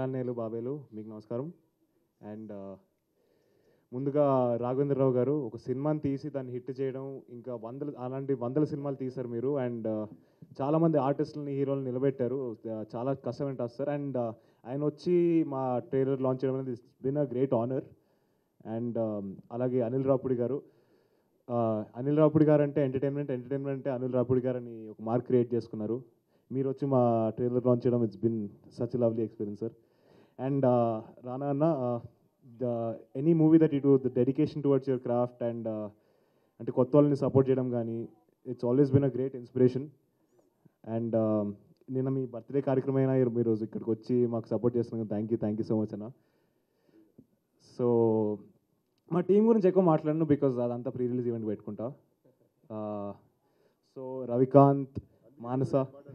అన్నయ్యలు బాబాయ్లు మీకు నమస్కారం అండ్ ముందుగా రాఘవేంద్రరావు గారు ఒక సినిమాని తీసి దాన్ని హిట్ చేయడం ఇంకా వందల అలాంటి వందల సినిమాలు తీశారు మీరు అండ్ చాలామంది ఆర్టిస్టులని హీరోలు నిలబెట్టారు Uh, చాలా కష్టమైన టాస్క్ సార్ అండ్ ఆయన వచ్చి మా ట్రైలర్ లాంచ్ చేయడం అనేది been a great honour and అలాగే అనిల్ రాపుడి గారు Uh, అనిల్ రాపుడి గారు అంటే ఎంటర్టైన్మెంట్ ఎంటర్టైన్మెంట్ అంటే అనిల్ రాపుడి గారు అని ఒక మార్క్ క్రియేట్ చేసుకున్నారు మీరు వచ్చి మా ట్రైలర్ లాంచ్ చేయడం it's been such lovely experience sir and Rana అన్న the any movie that you do the dedication towards your craft and అంటే కొత్త వాళ్ళని సపోర్ట్ చేయడం కానీ it's always been a great inspiration and నిన్న మీ బర్త్డే కార్యక్రమం అయినా మీరు రోజు ఇక్కడికి వచ్చి మాకు సపోర్ట్ చేస్తున్నందుకు thank you thank you so much అన్న సో మా టీం గురించి ఎక్కువ మాట్లాడను బికాజ్ అదంతా ప్రీ రిలీజ్ ఈవెంట్ పెట్టుకుంటా so Ravikanth Manasa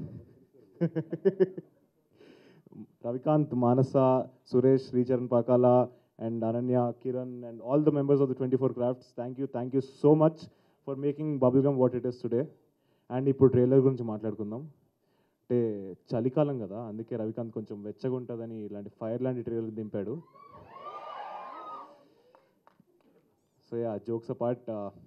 Ravikanth Manasa Suresh Sricharan Pakala and Ananya Kiran and all the members of the twenty four crafts thank you thank you so much for making Bubblegum what it is today and ఇప్పుడు trailer గురించి మాట్లాడుకుందాం అంటే చలికాలం కదా అందుకే రవికాంత్ కొంచెం వెచ్చగా ఉంటుందని ఇలాంటి ఫైర్ లాంటి ట్రైలర్ దింపాడు సో యా జోక్స్ అపార్ట్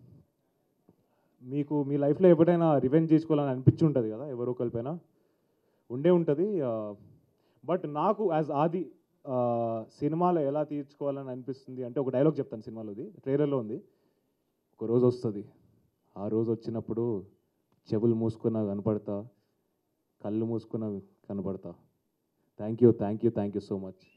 మీకు మీ లైఫ్లో ఎప్పుడైనా రివెంజ్ చేసుకోవాలని అనిపించి ఉంటుంది కదా ఎవరో ఒకరిపైన ఉండే ఉంటుంది బట్ నాకు యాజ్ ఆది సినిమాలో ఎలా తీర్చుకోవాలని అనిపిస్తుంది అంటే ఒక డైలాగ్ చెప్తాను సినిమాలోది ట్రైలర్లో ఉంది ఒక రోజు వస్తుంది ఆ రోజు వచ్చినప్పుడు చెవులు మూసుకున్నా కనపడతా కళ్ళు మూసుకున్నా కనపడతా thank you thank you thank you so much